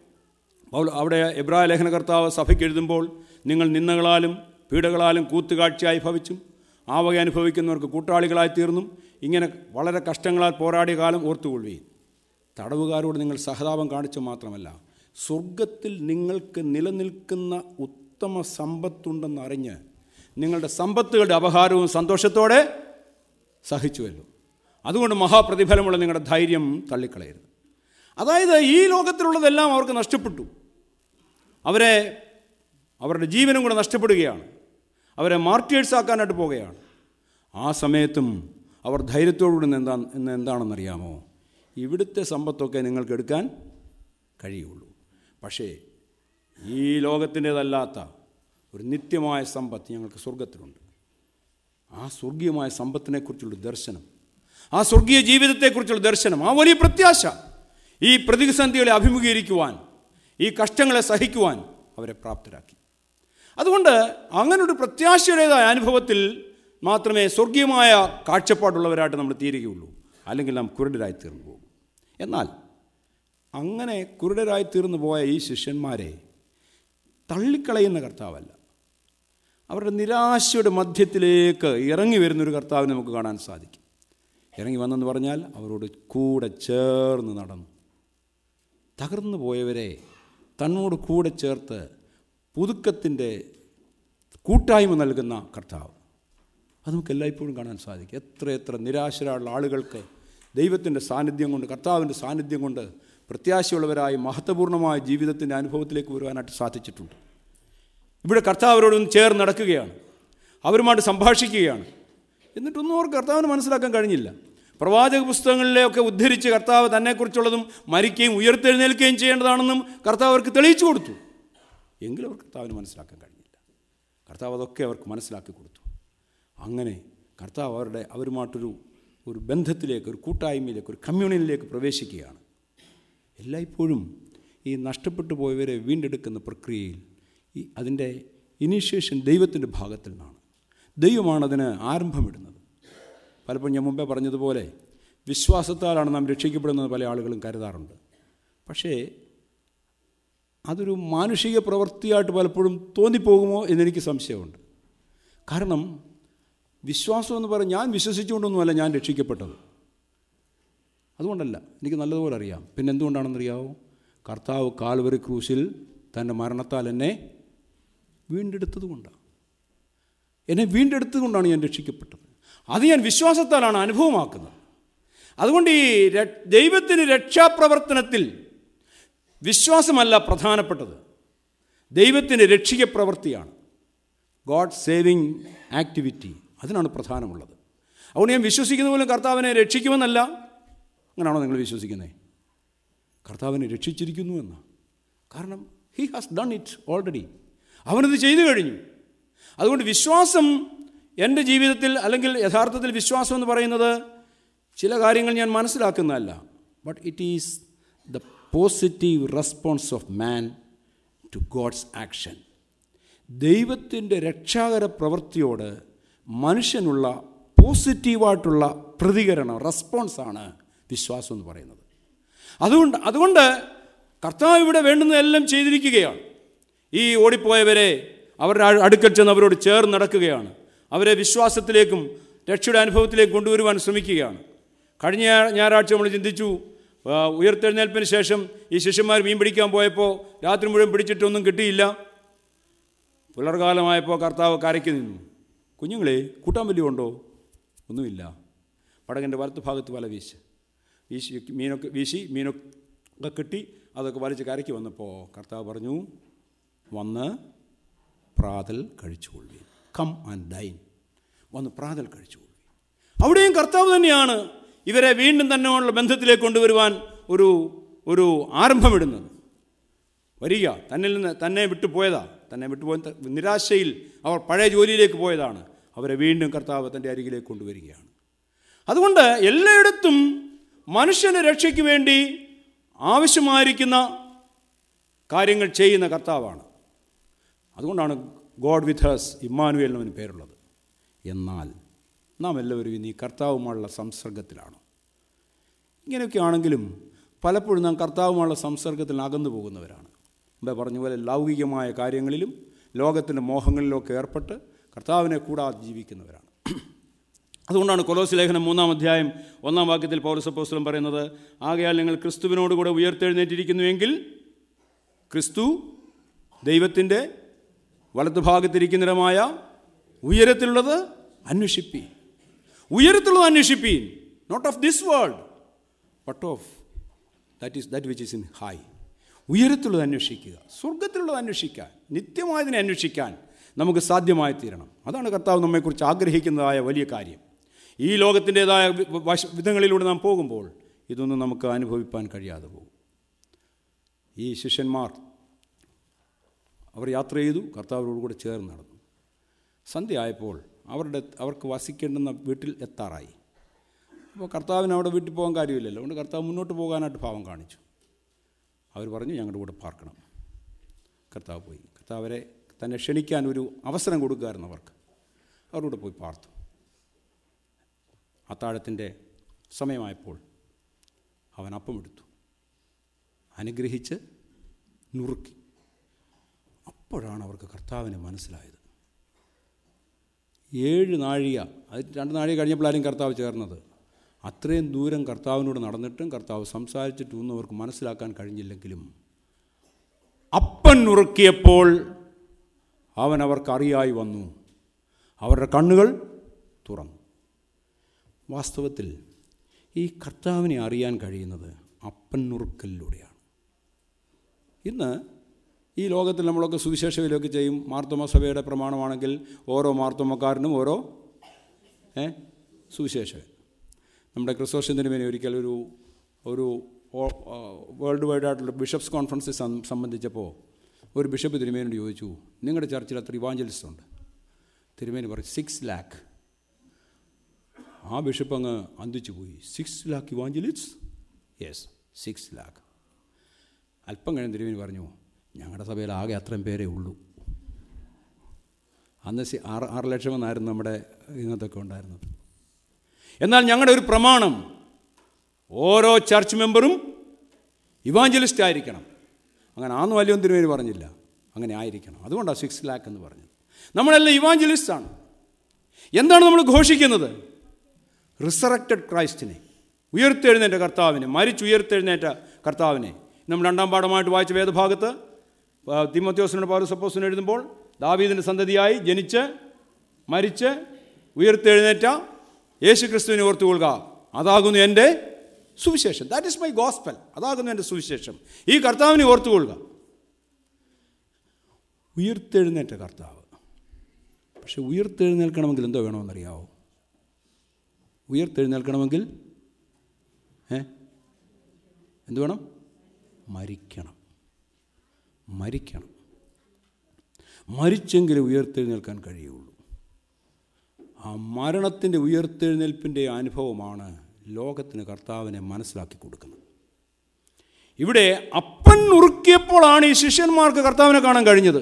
പൗല- അവിടെ എബ്രായ ലേഖന കർത്താവ് സഭയ്ക്ക് എഴുതുമ്പോൾ നിങ്ങൾ നിന്ദകളാലും പീഡകളാലും കൂത്തുകാഴ്ചയായി ഭവിച്ചും ആ വക അനുഭവിക്കുന്നവർക്ക് കൂട്ടാളികളായി തീർന്നും ഇങ്ങനെ വളരെ കഷ്ടങ്ങളാൽ പോരാടിയ കാലം ഓർത്തുകൊള്ളുകയും തടവുകാരോട് നിങ്ങൾ സഹതാപം കാണിച്ചു മാത്രമല്ല സ്വർഗത്തിൽ നിങ്ങൾക്ക് നിലനിൽക്കുന്ന ഉത്തമ സമ്പത്തുണ്ടെന്നറിഞ്ഞ് നിങ്ങളുടെ സമ്പത്തുകളുടെ അപഹാരവും സന്തോഷത്തോടെ സഹിച്ചുവല്ലോ അതുകൊണ്ട് മഹാപ്രതിഫലമുള്ള നിങ്ങളുടെ ധൈര്യം തള്ളിക്കളയരുത് അതായത് ഈ ലോകത്തിലുള്ളതെല്ലാം അവർക്ക് നഷ്ടപ്പെട്ടു അവരെ അവരുടെ ജീവനും കൂടെ നഷ്ടപ്പെടുകയാണ് അവരെ മാർട്ടിയേഴ്സ് ആക്കാനായിട്ട് പോവുകയാണ് ആ സമയത്തും അവർ ധൈര്യത്തോടുകൂടി നിന്ന് എന്താ ഇന്ന് എന്താണെന്നറിയാമോ ഇവിടുത്തെ സമ്പത്തൊക്കെ നിങ്ങൾക്ക് എടുക്കാൻ കഴിയുള്ളൂ പക്ഷേ ഈ ലോകത്തിൻ്റേതല്ലാത്ത ഒരു നിത്യമായ സമ്പത്ത് ഞങ്ങൾക്ക് സ്വർഗത്തിലുണ്ട് ആ സ്വർഗീയമായ സമ്പത്തിനെക്കുറിച്ചുള്ള ദർശനം ആ സ്വർഗീയ ജീവിതത്തെക്കുറിച്ചുള്ള ദർശനം ആ വലിയ പ്രത്യാശ ഈ പ്രതിസന്ധികളെ അഭിമുഖീകരിക്കുവാൻ ഈ കഷ്ടങ്ങളെ സഹിക്കുവാൻ അവരെ പ്രാപ്തരാക്കി അതുകൊണ്ട് അങ്ങനൊരു പ്രത്യാശയുടേതായ അനുഭവത്തിൽ മാത്രമേ സ്വർഗീയമായ കാഴ്ചപ്പാടുള്ളവരായിട്ട് നമ്മൾ തീരുകയുള്ളൂ അല്ലെങ്കിൽ നാം കുരുടരായി തീർന്നു പോകും എന്നാൽ അങ്ങനെ കുരുടരായി തീർന്നു പോയ ഈ ശിഷ്യന്മാരെ തള്ളിക്കളയുന്ന കർത്താവല്ല അവരുടെ നിരാശയുടെ മധ്യത്തിലേക്ക് ഇറങ്ങി വരുന്നൊരു കർത്താവിനെ നമുക്ക് കാണാൻ സാധിക്കും ഇറങ്ങി വന്നെന്ന് പറഞ്ഞാൽ അവരോട് കൂടെ ചേർന്ന് നടന്നു തകർന്നു പോയവരെ തന്നോട് കൂടെ ചേർത്ത് പുതുക്കത്തിൻ്റെ കൂട്ടായ്മ നൽകുന്ന കർത്താവ് അത് നമുക്ക് എല്ലായ്പ്പോഴും കാണാൻ സാധിക്കും എത്ര എത്ര നിരാശരായുള്ള ആളുകൾക്ക് ദൈവത്തിൻ്റെ സാന്നിധ്യം കൊണ്ട് കർത്താവിൻ്റെ സാന്നിധ്യം കൊണ്ട് പ്രത്യാശയുള്ളവരായി മഹത്വപൂർണ്ണമായ ജീവിതത്തിൻ്റെ അനുഭവത്തിലേക്ക് വരുവാനായിട്ട് സാധിച്ചിട്ടുണ്ട് ഇവിടെ കർത്താവ് അവരോടൊന്ന് ചേർന്ന് നടക്കുകയാണ് അവരുമായിട്ട് സംഭാഷിക്കുകയാണ് എന്നിട്ടൊന്നും അവർക്ക് കർത്താവിന് മനസ്സിലാക്കാൻ കഴിഞ്ഞില്ല പ്രവാചക പുസ്തകങ്ങളിലെയൊക്കെ ഉദ്ധരിച്ച് കർത്താവ് തന്നെക്കുറിച്ചുള്ളതും മരിക്കുകയും ഉയർത്തെഴുന്നേൽക്കുകയും ചെയ്യേണ്ടതാണെന്നും കർത്താവ് അവർക്ക് തെളിയിച്ചു കൊടുത്തു എങ്കിലും അവർക്ക് കർത്താവിന് മനസ്സിലാക്കാൻ കഴിഞ്ഞില്ല കർത്താവ് അതൊക്കെ അവർക്ക് മനസ്സിലാക്കി കൊടുത്തു അങ്ങനെ കർത്താവ് അവരുടെ അവരുമായിട്ടൊരു ഒരു ബന്ധത്തിലേക്ക് ഒരു കൂട്ടായ്മയിലേക്ക് ഒരു കമ്മ്യൂണിയനിലേക്ക് പ്രവേശിക്കുകയാണ് എല്ലായ്പ്പോഴും ഈ നഷ്ടപ്പെട്ടു പോയവരെ വീണ്ടെടുക്കുന്ന പ്രക്രിയയിൽ ഈ അതിൻ്റെ ഇനീഷ്യേഷൻ ദൈവത്തിൻ്റെ ഭാഗത്തിൽ നിന്നാണ് ദൈവമാണ് അതിന് ആരംഭമിടുന്നത് പലപ്പോഴും ഞാൻ മുമ്പേ പറഞ്ഞതുപോലെ വിശ്വാസത്താലാണ് നാം രക്ഷിക്കപ്പെടുന്നത് പല ആളുകളും കരുതാറുണ്ട് പക്ഷേ അതൊരു മാനുഷിക പ്രവൃത്തിയായിട്ട് പലപ്പോഴും തോന്നിപ്പോകുമോ എന്നെനിക്ക് സംശയമുണ്ട് കാരണം വിശ്വാസം എന്ന് പറഞ്ഞാൽ ഞാൻ വിശ്വസിച്ചുകൊണ്ടൊന്നുമല്ല ഞാൻ രക്ഷിക്കപ്പെട്ടത് അതുകൊണ്ടല്ല എനിക്ക് നല്ലതുപോലെ അറിയാം പിന്നെ എന്തുകൊണ്ടാണെന്നറിയാവോ കർത്താവ് കാൽവറി ക്രൂശിൽ തൻ്റെ മരണത്താൽ എന്നെ വീണ്ടെടുത്തത് കൊണ്ടാണ് എന്നെ വീണ്ടെടുത്തതുകൊണ്ടാണ് ഞാൻ രക്ഷിക്കപ്പെട്ടത് അത് ഞാൻ വിശ്വാസത്താലാണ് അനുഭവമാക്കുന്നത് അതുകൊണ്ട് ഈ ര- ദൈവത്തിന് രക്ഷാപ്രവർത്തനത്തിൽ വിശ്വാസമല്ല പ്രധാനപ്പെട്ടത് ദൈവത്തിൻ്റെ രക്ഷിക പ്രവൃത്തിയാണ് ഗോഡ് സേവിങ് ആക്ടിവിറ്റി അതിനാണ് പ്രധാനമുള്ളത് അതുകൊണ്ട് ഞാൻ വിശ്വസിക്കുന്ന പോലും കർത്താവിനെ രക്ഷിക്കുമെന്നല്ല അങ്ങനെയാണോ നിങ്ങൾ വിശ്വസിക്കുന്നത് കർത്താവിനെ രക്ഷിച്ചിരിക്കുന്നു എന്ന് കാരണം he has done it already അവനത് ചെയ്തു കഴിഞ്ഞു അതുകൊണ്ട് വിശ്വാസം എൻ്റെ ജീവിതത്തിൽ അല്ലെങ്കിൽ യഥാർത്ഥത്തിൽ വിശ്വാസം എന്ന് പറയുന്നത് ചില കാര്യങ്ങൾ ഞാൻ മനസ്സിലാക്കുന്നതല്ല but it is the positive response of man to God's action ദൈവത്തിൻ്റെ രക്ഷാകര പ്രവൃത്തിയോട് മനുഷ്യനുള്ള പോസിറ്റീവായിട്ടുള്ള പ്രതികരണം റെസ്പോൺസാണ് വിശ്വാസം എന്ന് പറയുന്നത് അതുകൊണ്ട് അതുകൊണ്ട് കർത്താവ് ഇവിടെ വേണ്ടുന്നതെല്ലാം ചെയ്തിരിക്കുകയാണ് ഈ ഓടിപ്പോയവരെ അവരുടെ അ- അടുക്കൽ ചെന്ന് അവരോട് ചേർന്ന് നടക്കുകയാണ് അവരെ വിശ്വാസത്തിലേക്കും രക്ഷയുടെ അനുഭവത്തിലേക്കും കൊണ്ടുവരുവാൻ ശ്രമിക്കുകയാണ് കഴിഞ്ഞ ഞാ- ഞായറാഴ്ച നമ്മൾ ചിന്തിച്ചു ആ, ഉയർത്തെഴുന്നേൽപ്പിന് ശേഷം ഈ ശിഷ്യന്മാർ മീൻ പിടിക്കാൻ പോയപ്പോൾ രാത്രി മുഴുവൻ പിടിച്ചിട്ടൊന്നും കിട്ടിയില്ല പുലർകാലമായപ്പോൾ കർത്താവ് കരയ്ക്ക് നിന്നു കുഞ്ഞുങ്ങളെ കൂട്ടാൻ വലിയ ഉണ്ടോ ഒന്നുമില്ല പടകിൻ്റെ വലത്ത് ഭാഗത്ത് വല വീശ് വീശി മീനൊക്കെ വീശി മീനൊക്കെ കിട്ടി അതൊക്കെ വലിച്ച് കരയ്ക്ക് വന്നപ്പോൾ കർത്താവ് പറഞ്ഞു വന്ന് പ്രാതൽ കഴിച്ചുകൊള്ളി കം ആൻഡ് ഡൈൻ വന്ന് പ്രാതൽ കഴിച്ചുകൊള്ളി അവിടെയും കർത്താവ് തന്നെയാണ് ഇവരെ വീണ്ടും തന്നെയുള്ള ബന്ധത്തിലേക്ക് കൊണ്ടുവരുവാൻ ഒരു ഒരു ആരംഭമിടുന്നത് വരിക തന്നിൽ നിന്ന് തന്നെ വിട്ടുപോയതാ തന്നെ വിട്ടുപോയ നിരാശയിൽ അവർ പഴയ ജോലിയിലേക്ക് പോയതാണ് അവരെ വീണ്ടും കർത്താവ് തൻ്റെ അരികിലേക്ക് കൊണ്ടുവരികയാണ് അതുകൊണ്ട് എല്ലായിടത്തും മനുഷ്യൻ്റെ രക്ഷയ്ക്ക് വേണ്ടി ആവശ്യമായിരിക്കുന്ന കാര്യങ്ങൾ ചെയ്യുന്ന കർത്താവാണ് അതുകൊണ്ടാണ് ഗോഡ് വിത്ത് ഹേഴ്സ് ഇമ്മാനുവേൽ എന്നവന് പേരുള്ളത് എന്നാൽ നാം എല്ലാവരും ഇന്ന് ഈ കർത്താവുമായുള്ള സംസർഗത്തിലാണ് ഇങ്ങനെയൊക്കെ ആണെങ്കിലും പലപ്പോഴും നാം കർത്താവുമായുള്ള സംസർഗത്തിൽ അകന്നു പോകുന്നവരാണ് മുമ്പേ പറഞ്ഞ പോലെ ലൗകികമായ കാര്യങ്ങളിലും ലോകത്തിൻ്റെ മോഹങ്ങളിലൊക്കെ ഏർപ്പെട്ട് കർത്താവിനെ കൂടാതെ ജീവിക്കുന്നവരാണ് അതുകൊണ്ടാണ് കൊലോസ് ലേഖനം മൂന്നാം അധ്യായം ഒന്നാം വാക്യത്തിൽ പൗരസപ്പോസ്ലം പറയുന്നത് ആകയാൽ നിങ്ങൾ ക്രിസ്തുവിനോട് കൂടെ ഉയർത്തെഴുന്നേറ്റിരിക്കുന്നുവെങ്കിൽ ക്രിസ്തു ദൈവത്തിൻ്റെ വലതുഭാഗത്തിരിക്കുന്നിടമായ ഉയരത്തിലുള്ളത് അന്വേഷിപ്പീൻ ഉയരത്തിലുള്ളത് അന്വേഷിപ്പീൻ not of this world but of that is that which is in high ഉയരത്തിലുള്ളത് അന്വേഷിക്കുക സ്വർഗത്തിലുള്ളത് അന്വേഷിക്കാൻ നിത്യമായതിനെ അന്വേഷിക്കാൻ നമുക്ക് സാധ്യമായി തീരണം അതാണ് കർത്താവ് നമ്മെക്കുറിച്ച് ആഗ്രഹിക്കുന്നതായ വലിയ കാര്യം ഈ ലോകത്തിൻ്റെതായ വശ വിധങ്ങളിലൂടെ നാം പോകുമ്പോൾ ഇതൊന്നും നമുക്ക് അനുഭവിപ്പാൻ കഴിയാതെ പോകും ഈ ശിഷ്യന്മാർ അവർ യാത്ര ചെയ്തു കർത്താവിനോട് കൂടെ ചേർന്ന് നടന്നു സന്ധ്യ ആയപ്പോൾ അവരുടെ അവർക്ക് വസിക്കേണ്ടുന്ന വീട്ടിൽ എത്താറായി അപ്പോൾ കർത്താവിന് അവിടെ വീട്ടിൽ പോകാൻ കാര്യമില്ലല്ലോ അതുകൊണ്ട് കർത്താവ് മുന്നോട്ട് പോകാനായിട്ട് ഭാവം കാണിച്ചു അവർ പറഞ്ഞു ഞങ്ങളുടെ കൂടെ പാർക്കണം കർത്താവ് പോയി കർത്താവ് അവരെ തന്നെ ക്ഷണിക്കാൻ ഒരു അവസരം കൊടുക്കുമായിരുന്നു അവർക്ക് അവരോട് പോയി പാർത്തു അത്താഴത്തിൻ്റെ സമയമായപ്പോൾ അവൻ അപ്പമെടുത്തു അനുഗ്രഹിച്ച് നുറുക്കി അപ്പോഴാണ് അവർക്ക് കർത്താവിനെ മനസ്സിലായത് ഏഴ് നാഴിക അത് രണ്ട് നാഴിക കഴിഞ്ഞപ്പോഴാരും കർത്താവ് ചേർന്നത് അത്രയും ദൂരം കർത്താവിനോട് നടന്നിട്ടും കർത്താവ് സംസാരിച്ചിട്ടും ഒന്നും അവർക്ക് മനസ്സിലാക്കാൻ കഴിഞ്ഞില്ലെങ്കിലും അപ്പൻ നുറുക്കിയപ്പോൾ അവൻ അവർക്ക് അറിയായി വന്നു അവരുടെ കണ്ണുകൾ തുറന്നു വാസ്തവത്തിൽ ഈ കർത്താവിനെ അറിയാൻ കഴിയുന്നത് അപ്പൻ നുറുക്കലിലൂടെയാണ് ഇന്ന് ഈ ലോകത്തിൽ നമ്മളൊക്കെ സുവിശേഷവിലൊക്കെ ചെയ്യും മാർത്തോമ സഭയുടെ പ്രമാണമാണെങ്കിൽ ഓരോ മാർത്തോമക്കാരനും ഓരോ ഏ സുവിശേഷകൻ നമ്മുടെ ക്രിസ്തോഷ്യത്തിന് വേണ്ടി ഒരിക്കൽ ഒരു ഒരു വേൾഡ് വൈഡ് ആയിട്ടുള്ള ബിഷപ്സ് കോൺഫറൻസ് സംബന്ധിച്ചപ്പോൾ ഒരു ബിഷപ്പ് തിരുമേനോട് ചോദിച്ചു നിങ്ങളുടെ ചർച്ചിൽ അത്ര ഇവാഞ്ചലിസ്റ്റ് ഉണ്ട് തിരുമേനി പറഞ്ഞു സിക്സ് ലാക്ക് ആ ബിഷപ്പ് അങ്ങ് അന്തിച്ചു പോയി six lakh evangelist yes six lakh അല്പം കഴിഞ്ഞ് തിരുമേനി പറഞ്ഞു ഞങ്ങളുടെ സഭയിൽ ആകെ അത്രയും പേരേ ഉള്ളൂ അന്ന് സി ആറ് ആറ് ലക്ഷമെന്നായിരുന്നു നമ്മുടെ ഇന്നത്തൊക്കെ ഉണ്ടായിരുന്നത് എന്നാൽ ഞങ്ങളുടെ ഒരു പ്രമാണം ഓരോ ചർച്ച് മെമ്പറും ഇവാഞ്ചലിസ്റ്റ് ആയിരിക്കണം അങ്ങനെ ആന്ന് വലിയൊന്നും തിരുമേനി പറഞ്ഞില്ല അങ്ങനെ ആയിരിക്കണം അതുകൊണ്ടാണ് സിക്സ് ലാക്ക് എന്ന് പറഞ്ഞത് നമ്മളെല്ലാം ഇവാഞ്ചലിസ്റ്റാണ് എന്താണ് നമ്മൾ ഘോഷിക്കുന്നത് റിസറക്റ്റഡ് ക്രൈസ്റ്റിനെ ഉയർത്തെഴുന്നേറ്റ കർത്താവിനെ മരിച്ചുയർത്തെഴുന്നേറ്റ കർത്താവിനെ നമ്മൾ രണ്ടാം പാഠമായിട്ട് വായിച്ച വേദഭാഗത്ത് തിമത്യോസിനോട് പൗരസപ്പോസിന് എഴുതുമ്പോൾ ദാവീദിൻ്റെ സന്തതിയായി ജനിച്ച് മരിച്ച് ഉയർത്തെഴുന്നേറ്റ യേശു ക്രിസ്തുവിനെ ഓർത്തുകൊള്ളുക അതാകുന്നു എൻ്റെ സുവിശേഷം ദാറ്റ് ഇസ് മൈ ഗോസ്പൽ അതാകുന്നു എൻ്റെ സുവിശേഷം ഈ കർത്താവിനെ ഓർത്തുകൊള്ളുക ഉയർത്തെഴുന്നേറ്റ കർത്താവ് പക്ഷെ ഉയർത്തെഴുന്നേൽക്കണമെങ്കിൽ എന്തോ വേണമെന്നറിയാവോ ഉയർത്തെഴുന്നേൽക്കണമെങ്കിൽ ഏ എന്ത് വേണം മരിക്കണം മരിക്കണം മരിച്ചെങ്കിലേ ഉയർത്തെഴുന്നേൽക്കാൻ കഴിയുള്ളൂ ആ മരണത്തിൻ്റെ ഉയർത്തെഴുന്നേൽപ്പിൻ്റെ അനുഭവമാണ് ലോകത്തിന് കർത്താവിനെ മനസ്സിലാക്കി കൊടുക്കുന്നത് ഇവിടെ അപ്പൻ നുറുക്കിയപ്പോഴാണ് ഈ ശിഷ്യന്മാർക്ക് കർത്താവിനെ കാണാൻ കഴിഞ്ഞത്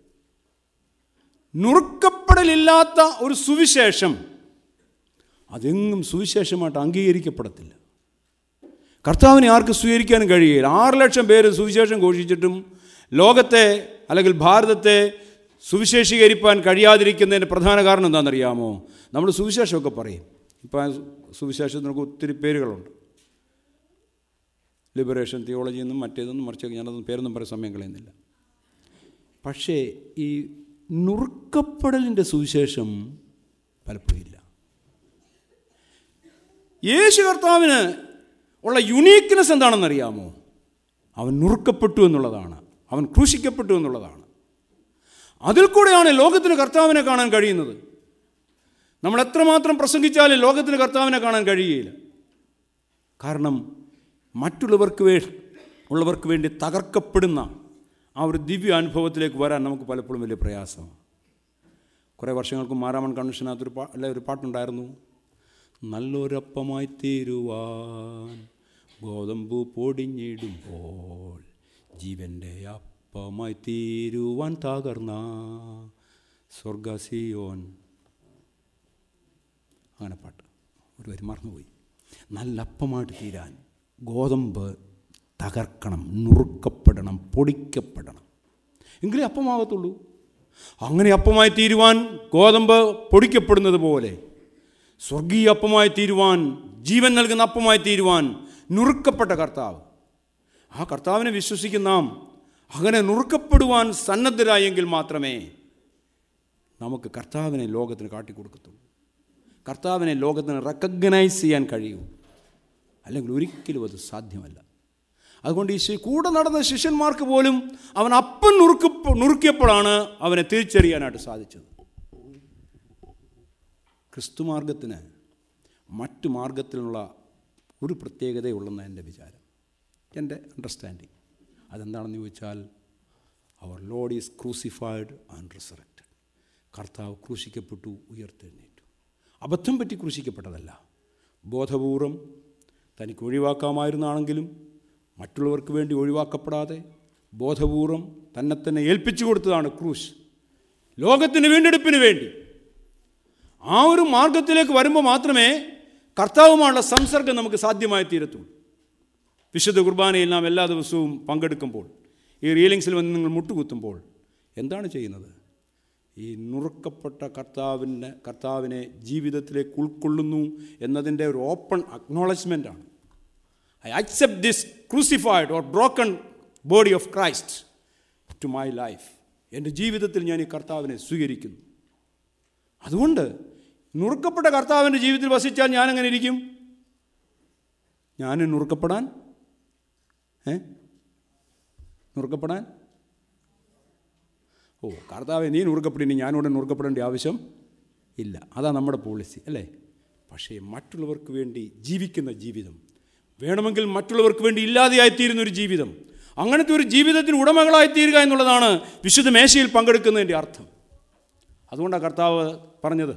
നുറുക്കപ്പെടലില്ലാത്ത ഒരു സുവിശേഷം അതെങ്ങും സുവിശേഷമായിട്ട് അംഗീകരിക്കപ്പെടത്തില്ല കർത്താവിനെ ആർക്ക് സ്വീകരിക്കാനും കഴിയില്ല ആറ് ലക്ഷം പേര് സുവിശേഷം ഘോഷിച്ചിട്ടും ലോകത്തെ അല്ലെങ്കിൽ ഭാരതത്തെ സുവിശേഷീകരിക്കാൻ കഴിയാതിരിക്കുന്നതിൻ്റെ പ്രധാന കാരണം എന്താണെന്നറിയാമോ നമ്മൾ സുവിശേഷമൊക്കെ പറയും ഇപ്പം സുവിശേഷത്തിനൊക്കെ ഒത്തിരി പേരുകളുണ്ട് ലിബറേഷൻ തിയോളജി എന്നും മറ്റേതൊന്നും മറിച്ചൊക്കെ ഞാനതൊന്നും പേരൊന്നും പറയാൻ സമയം കളയുന്നില്ല പക്ഷേ ഈ നുറുക്കപ്പെടലിൻ്റെ സുവിശേഷം പലപ്പോഴും ഇല്ല യേശു കർത്താവിന് ഉള്ള യുണീക്ക്നെസ് എന്താണെന്നറിയാമോ അവൻ നുറുക്കപ്പെട്ടു എന്നുള്ളതാണ് അവൻ ക്രൂശിക്കപ്പെട്ടു എന്നുള്ളതാണ് അതിൽ കൂടെയാണ് ലോകത്തിന് കർത്താവിനെ കാണാൻ കഴിയുന്നത് നമ്മൾ എത്രമാത്രം പ്രസംഗിച്ചാലും ലോകത്തിന് കർത്താവിനെ കാണാൻ കഴിയുകയില്ല കാരണം മറ്റുള്ളവർക്ക് വേ ഉള്ളവർക്ക് വേണ്ടി തകർക്കപ്പെടുന്ന ആ ഒരു ദിവ്യ അനുഭവത്തിലേക്ക് വരാൻ നമുക്ക് പലപ്പോഴും വലിയ പ്രയാസമാണ് കുറേ വർഷങ്ങൾക്ക് മാരാമൺ കൺവെൻഷനകത്തൊരു പാ അല്ല ഒരു പാട്ടുണ്ടായിരുന്നു നല്ലൊരപ്പമായി തീരുവാൻ ഗോതമ്പു പൊടിഞ്ഞിടുമ്പോൾ ജീവൻ്റെ അപ്പമായി തീരുവാൻ തകർന്ന സ്വർഗസിയോൻ അങ്ങനെ പാട്ട് ഒരു വരി മറന്നുപോയി നല്ല അപ്പമായിട്ട് തീരാൻ ഗോതമ്പ് തകർക്കണം നുറുക്കപ്പെടണം പൊടിക്കപ്പെടണം എങ്കിലേ അപ്പമാകത്തുള്ളൂ അങ്ങനെ അപ്പമായി തീരുവാൻ ഗോതമ്പ് പൊടിക്കപ്പെടുന്നത് പോലെ സ്വർഗീയ അപ്പമായി തീരുവാൻ ജീവൻ നൽകുന്ന അപ്പമായി തീരുവാൻ നുറുക്കപ്പെട്ട കർത്താവ് ആ കർത്താവിനെ വിശ്വസിക്കുന്ന നാം അങ്ങനെ നുറുക്കപ്പെടുവാൻ സന്നദ്ധരായെങ്കിൽ മാത്രമേ നമുക്ക് കർത്താവിനെ ലോകത്തിന് കാട്ടിക്കൊടുക്കത്തുള്ളൂ കർത്താവിനെ ലോകത്തിന് റെക്കഗ്നൈസ് ചെയ്യാൻ കഴിയൂ അല്ലെങ്കിൽ ഒരിക്കലും അത് സാധ്യമല്ല അതുകൊണ്ട് ഈ ശി- കൂടെ നടന്ന ശിഷ്യന്മാർക്ക് പോലും അവൻ അപ്പം നുറുക്ക നുറുക്കിയപ്പോഴാണ് അവനെ തിരിച്ചറിയാനായിട്ട് സാധിച്ചത് ക്രിസ്തുമാർഗത്തിന് മറ്റു മാർഗത്തിലുള്ള ഒരു പ്രത്യേകതയുള്ളെന്ന് എൻ്റെ വിചാരം എൻ്റെ അണ്ടർസ്റ്റാൻഡിങ് അതെന്താണെന്ന് ചോദിച്ചാൽ അവർ Lord is crucified and resurrected കർത്താവ് ക്രൂശിക്കപ്പെട്ടു ഉയർത്തെഴുന്നേറ്റു അബദ്ധം പറ്റി ക്രൂശിക്കപ്പെട്ടതല്ല ബോധപൂർവം തനിക്ക് ഒഴിവാക്കാമായിരുന്നാണെങ്കിലും മറ്റുള്ളവർക്ക് വേണ്ടി ഒഴിവാക്കപ്പെടാതെ ബോധപൂർവം തന്നെ തന്നെ ഏൽപ്പിച്ചു കൊടുത്തതാണ് ക്രൂശ് ലോകത്തിന് വീണ്ടെടുപ്പിന് വേണ്ടി ആ ഒരു മാർഗത്തിലേക്ക് വരുമ്പോൾ മാത്രമേ കർത്താവുമായുള്ള സംസർഗം നമുക്ക് സാധ്യമായി തീരത്തുള്ളൂ വിശുദ്ധ കുർബാനയിൽ നാം എല്ലാ ദിവസവും പങ്കെടുക്കുമ്പോൾ ഈ റീലിങ്സിൽ വന്ന് നിങ്ങൾ മുട്ടുകുത്തുമ്പോൾ എന്താണ് ചെയ്യുന്നത് ഈ നുറുക്കപ്പെട്ട കർത്താവിൻ്റെ കർത്താവിനെ ജീവിതത്തിലേക്ക് ഉൾക്കൊള്ളുന്നു എന്നതിൻ്റെ ഒരു ഓപ്പൺ അക്നോളജ്മെൻ്റാണ് I accept this crucified or broken body of Christ to my life എൻ്റെ ജീവിതത്തിൽ ഞാൻ ഈ കർത്താവിനെ സ്വീകരിക്കുന്നു അതുകൊണ്ട് നുറുക്കപ്പെട്ട കർത്താവിൻ്റെ ജീവിതത്തിൽ വസിച്ചാൽ ഞാൻ എങ്ങനെ ഇരിക്കും ഞാൻ നുറുക്കപ്പെടാൻ ഏ നുറുക്കപ്പെടാൻ ഓ കർത്താവെ നീ നുറുക്കപ്പെടിനി ഞാനിവിടെ നുറുക്കപ്പെടേണ്ട ആവശ്യം ഇല്ല അതാ നമ്മുടെ പോളിസി അല്ലേ പക്ഷേ മറ്റുള്ളവർക്ക് വേണ്ടി ജീവിക്കുന്ന ജീവിതം വേണമെങ്കിൽ മറ്റുള്ളവർക്ക് വേണ്ടി ഇല്ലാതെയായിത്തീരുന്ന ഒരു ജീവിതം അങ്ങനത്തെ ഒരു ജീവിതത്തിന് ഉടമകളായിത്തീരുക എന്നുള്ളതാണ് വിശുദ്ധ മേശയിൽ പങ്കെടുക്കുന്നതിൻ്റെ അർത്ഥം അതുകൊണ്ടാണ് കർത്താവ് പറഞ്ഞത്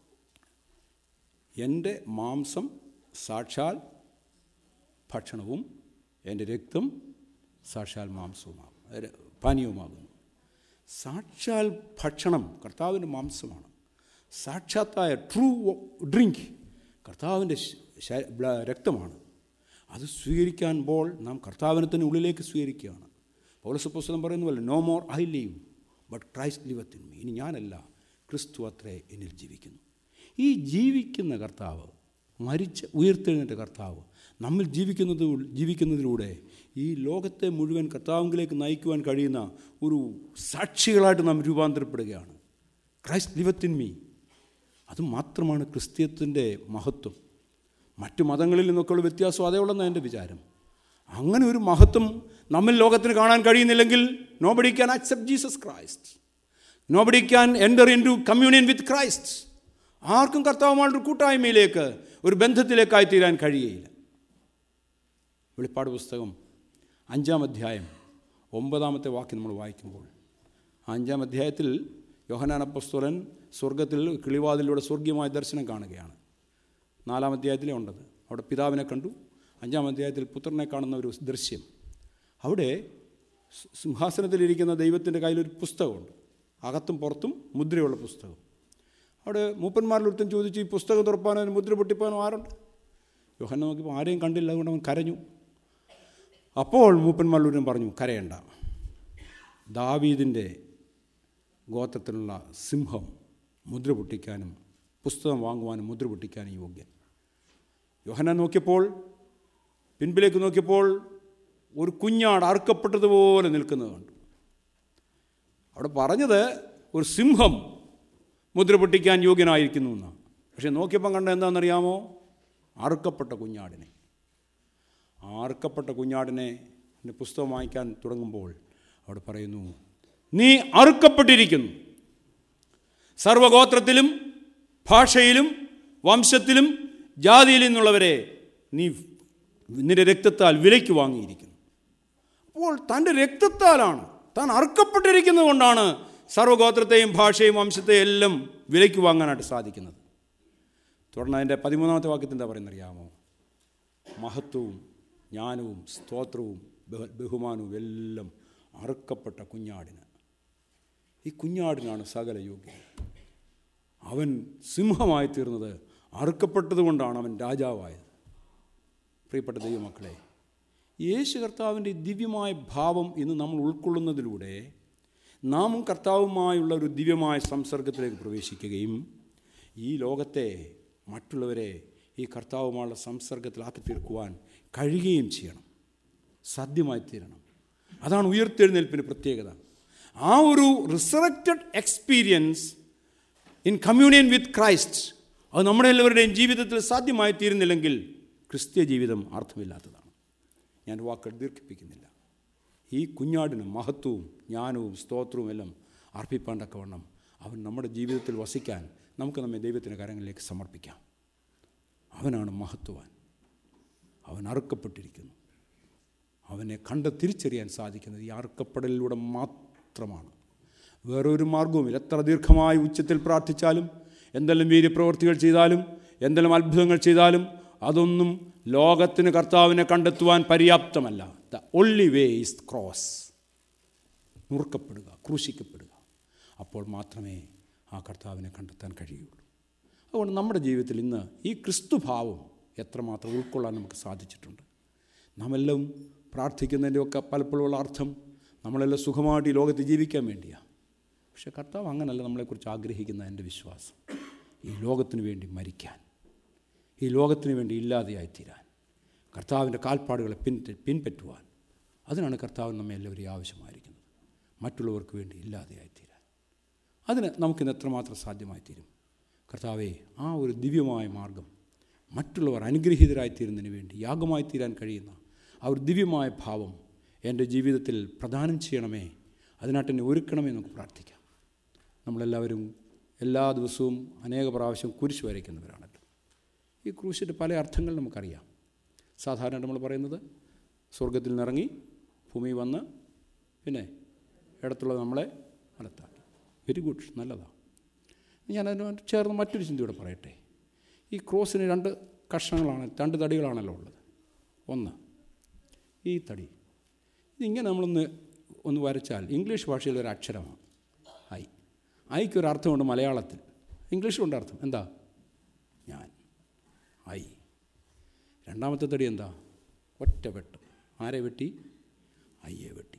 എൻ്റെ മാംസം സാക്ഷാൽ ഭക്ഷണവും എൻ്റെ രക്തം സാക്ഷാൽ മാംസവുമാകും ര- പാനീയവുമാകുന്നു സാക്ഷാൽ ഭക്ഷണം കർത്താവിൻ്റെ മാംസമാണ് സാക്ഷാത്തായ ട്രൂ ഡ്രിങ്ക് കർത്താവിൻ്റെ ശ- ശ- ബ്ല- രക്തമാണ് അത് സ്വീകരിക്കാൻപോൾ നാം കർത്താവിനെ തന്നെ ഉള്ളിലേക്ക് സ്വീകരിക്കുകയാണ് പൗലസ് പുസ്തകം പറയുന്ന പോലെ no more I live but Christ liveth in me ഇനി ഞാനല്ല ക്രിസ്തു അത്രേ എന്നിൽ ജീവിക്കുന്നു ഈ ജീവിക്കുന്ന കർത്താവ് മരിച്ച് ഉയർത്തെഴുന്നേറ്റ കർത്താവ് നമ്മൾ ജീവിക്കുന്നത് ജീവിക്കുന്നതിലൂടെ ഈ ലോകത്തെ മുഴുവൻ കർത്താവിലേക്ക് നയിക്കുവാൻ കഴിയുന്ന ഒരു സാക്ഷികളായിട്ട് നാം രൂപാന്തരപ്പെടുകയാണ് ക്രൈസ്റ്റ് ലിവത്തിൻ മീ അത് മാത്രമാണ് ക്രിസ്ത്യത്തിൻ്റെ മഹത്വം മറ്റു മതങ്ങളിൽ നിന്നൊക്കെയുള്ള വ്യത്യാസം അതേ ഉള്ളെന്നാണ് എൻ്റെ വിചാരം അങ്ങനെ ഒരു മഹത്വം നമ്മൾ ലോകത്തിന് കാണാൻ കഴിയുന്നില്ലെങ്കിൽ nobody can accept Jesus Christ nobody can enter into communion with Christ ആർക്കും കർത്താവുമായൊരു കൂട്ടായ്മയിലേക്ക് ഒരു ബന്ധത്തിലേക്കായി തീരാൻ കഴിയുകയില്ല വെളിപ്പാട് പുസ്തകം അഞ്ചാം അധ്യായം ഒമ്പതാമത്തെ വാക്യം നമ്മൾ വായിക്കുമ്പോൾ ആ അഞ്ചാം അധ്യായത്തിൽ യോഹനാൻ അപ്പസ്തോലൻ സ്വർഗത്തിൽ കിളിവാതിലൂടെ സ്വർഗീയമായ ദർശനം കാണുകയാണ് നാലാം അധ്യായത്തിലേ ഉണ്ടത് അവിടെ പിതാവിനെ കണ്ടു അഞ്ചാം അധ്യായത്തിൽ പുത്രനെ കാണുന്ന ഒരു ദൃശ്യം അവിടെ സി- സിംഹാസനത്തിലിരിക്കുന്ന ദൈവത്തിൻ്റെ കയ്യിലൊരു പുസ്തകമുണ്ട് അകത്തും പുറത്തും മുദ്രയുള്ള പുസ്തകം അവിടെ മൂപ്പന്മാരിലൊരുത്തൻ ചോദിച്ചു ഈ പുസ്തകം തുറപ്പാനോ അതിന് മുദ്ര പൊട്ടിപ്പാനോ ആരുണ്ട് യോഹന്ന നോക്കിയപ്പോൾ ആരെയും കണ്ടില്ല അതുകൊണ്ട് അവൻ കരഞ്ഞു അപ്പോൾ മൂപ്പന്മാരിലൊരുത്തൻ പറഞ്ഞു കരയണ്ട ദാവീദിൻ്റെ ഗോത്രത്തിലുള്ള സിംഹം മുദ്ര പൊട്ടിക്കാനും പുസ്തകം വാങ്ങുവാനും മുദ്ര പൊട്ടിക്കാനും യോഗ്യൻ യോഹന്നാൻ നോക്കിയപ്പോൾ പിൻപിലേക്ക് നോക്കിയപ്പോൾ ഒരു കുഞ്ഞാട് അറുക്കപ്പെട്ടതുപോലെ നിൽക്കുന്നത് കണ്ടു അവിടെ പറഞ്ഞത് ഒരു സിംഹം മുദ്ര പൊട്ടിക്കാൻ യോഗ്യനായിരിക്കുന്നു എന്നാണ് പക്ഷെ നോക്കിയപ്പം കണ്ട എന്താണെന്നറിയാമോ അറുക്കപ്പെട്ട കുഞ്ഞാടിനെ ആ അറുക്കപ്പെട്ട കുഞ്ഞാടിനെ എൻ്റെ പുസ്തകം വാങ്ങിക്കാൻ തുടങ്ങുമ്പോൾ അവിടെ പറയുന്നു നീ അറുക്കപ്പെട്ടിരിക്കുന്നു സർവഗോത്രത്തിലും ഭാഷയിലും വംശത്തിലും ജാതിയിൽ നിന്നുള്ളവരെ നീ നിന്റെ രക്തത്താൽ വിലയ്ക്ക് വാങ്ങിയിരിക്കുന്നു അപ്പോൾ തൻ്റെ രക്തത്താലാണ് താൻ അറുക്കപ്പെട്ടിരിക്കുന്നത് കൊണ്ടാണ് സർവഗോത്രത്തെയും ഭാഷയും വംശത്തെയും എല്ലാം വിലയ്ക്ക് വാങ്ങാനായിട്ട് സാധിക്കുന്നത് തുടർന്ന് അതിൻ്റെ പതിമൂന്നാമത്തെ വാക്യത്തിൽ എന്താ പറയുന്നത് അറിയാമോ മഹത്വവും ജ്ഞാനവും സ്തോത്രവും ബഹ- ബഹുമാനവും എല്ലാം അറുക്കപ്പെട്ട കുഞ്ഞാടിന് ഈ കുഞ്ഞാടിനാണ് സകല യോഗ്യത അവൻ സിംഹമായി തീർന്നത് അറുക്കപ്പെട്ടതുകൊണ്ടാണ് അവൻ രാജാവായത് പ്രിയപ്പെട്ട ദൈവമക്കളെ യേശു കർത്താവിൻ്റെ ദിവ്യമായ ഭാവം ഇന്ന് നമ്മൾ ഉൾക്കൊള്ളുന്നതിലൂടെ നാമും കർത്താവുമായുള്ള ഒരു ദിവ്യമായ സംസർഗത്തിലേക്ക് പ്രവേശിക്കുകയും ഈ ലോകത്തെ മറ്റുള്ളവരെ ഈ കർത്താവുമായുള്ള സംസർഗത്തിലാക്കി തീർക്കുവാൻ കഴിയുകയും ചെയ്യണം സാധ്യമായി തീരണം അതാണ് ഉയർത്തെഴുന്നേൽപ്പിന് പ്രത്യേകത ആ ഒരു resurrected experience in communion with Christ അത് നമ്മുടെ എല്ലാവരുടെയും ജീവിതത്തിൽ സാധ്യമായി തീരുന്നില്ലെങ്കിൽ ക്രിസ്ത്യ ജീവിതം അർത്ഥമില്ലാത്തതാണ് ഞാൻ വാക്കുകൾ ദീർഘിപ്പിക്കുന്നില്ല ഈ കുഞ്ഞാടിന് മഹത്വവും ജ്ഞാനവും സ്തോത്രവും എല്ലാം അർപ്പിപ്പാൻ തക്കവണ്ണം അവൻ നമ്മുടെ ജീവിതത്തിൽ വസിക്കാൻ നമുക്ക് നമ്മെ ദൈവത്തിൻ്റെ കരങ്ങളിലേക്ക് സമർപ്പിക്കാം അവനാണ് മഹത്വവാൻ അവൻ അറുക്കപ്പെട്ടിരിക്കുന്നു അവനെ കണ്ട് തിരിച്ചറിയാൻ സാധിക്കുന്നത് ഈ അറുക്കപ്പെടലിലൂടെ മാത്രമാണ് വേറൊരു മാർഗവുമില്ല എത്ര ദീർഘമായി ഉച്ചത്തിൽ പ്രാർത്ഥിച്ചാലും എന്തെല്ലാം വീര്യപ്രവർത്തികൾ ചെയ്താലും എന്തെല്ലാം അത്ഭുതങ്ങൾ ചെയ്താലും അതൊന്നും ലോകത്തിന് കർത്താവിനെ കണ്ടെത്തുവാൻ പര്യാപ്തമല്ല the only way is cross നുറുക്കപ്പെടുക ക്രൂശിക്കപ്പെടുക അപ്പോൾ മാത്രമേ ആ കർത്താവിനെ കണ്ടെത്താൻ കഴിയുള്ളൂ അതുകൊണ്ട് നമ്മുടെ ജീവിതത്തിൽ ഇന്ന് ഈ ക്രിസ്തുഭാവം എത്രമാത്രം ഉൾക്കൊള്ളാൻ നമുക്ക് സാധിച്ചിട്ടുണ്ട് നാമെല്ലാം പ്രാർത്ഥിക്കുന്നതിൻ്റെയൊക്കെ പലപ്പോഴുള്ള അർത്ഥം നമ്മളെല്ലാം സുഖമായിട്ട് ഈ ലോകത്ത് ജീവിക്കാൻ വേണ്ടിയാണ് പക്ഷേ കർത്താവ് അങ്ങനല്ല നമ്മളെക്കുറിച്ച് ആഗ്രഹിക്കുന്ന എൻ്റെ വിശ്വാസം ഈ ലോകത്തിന് വേണ്ടി മരിക്കാൻ ഈ ലോകത്തിന് വേണ്ടി ഇല്ലാതെയായിത്തീരാൻ കർത്താവിൻ്റെ കാൽപ്പാടുകളെ പിൻ പിൻപറ്റുവാൻ അതിനാണ് കർത്താവ് നമ്മെ എല്ലാവരെയും ആവശ്യമായിരിക്കുന്നത് മറ്റുള്ളവർക്ക് വേണ്ടി ഇല്ലാതെയായിത്തീരാൻ അതിന് നമുക്കിന്ന് എത്രമാത്രം സാധ്യമായി തീരും കർത്താവെ ആ ഒരു ദിവ്യമായ മാർഗം മറ്റുള്ളവർ അനുഗ്രഹീതരായിത്തീരുന്നതിന് വേണ്ടി യാഗമായി തീരാൻ കഴിയുന്ന ആ ഒരു ദിവ്യമായ ഭാവം എൻ്റെ ജീവിതത്തിൽ പ്രദാനം ചെയ്യണമേ അതിനായിട്ട് എന്നെ ഒരുക്കണമേ നമുക്ക് പ്രാർത്ഥിക്കാം നമ്മളെല്ലാവരും എല്ലാ ദിവസവും അനേക പ്രാവശ്യം കുരിശ് വരയ്ക്കുന്നവരാണല്ലോ ഈ ക്രൂശിൻ്റെ പല അർത്ഥങ്ങൾ നമുക്കറിയാം സാധാരണ നമ്മൾ പറയുന്നത് സ്വർഗത്തിൽ നിന്നിറങ്ങി ഭൂമി വന്ന് പിന്നെ ഇടത്തുള്ളത് നമ്മളെ വലത്താക്കി വെരി ഗുഡ് നല്ലതാണ് ഞാനതിന് ചേർന്ന് മറ്റൊരു ചിന്തയോടെ പറയട്ടെ ഈ ക്രോസിന് രണ്ട് കഷ്ണങ്ങളാണ് രണ്ട് തടികളാണല്ലോ ഉള്ളത് ഒന്ന് ഈ തടി ഇതിങ്ങനെ നമ്മളൊന്ന് ഒന്ന് വരച്ചാൽ ഇംഗ്ലീഷ് ഭാഷയിൽ ഒരു അക്ഷരമാണ് ഐ ഐക്കൊരു അർത്ഥമുണ്ട് മലയാളത്തിൽ ഇംഗ്ലീഷിലുണ്ട് അർത്ഥം എന്താ ഞാൻ ഐ രണ്ടാമത്തെ തടി എന്താ ഒറ്റ വെട്ട് ആരെ വെട്ടി അയ്യെ വെട്ടി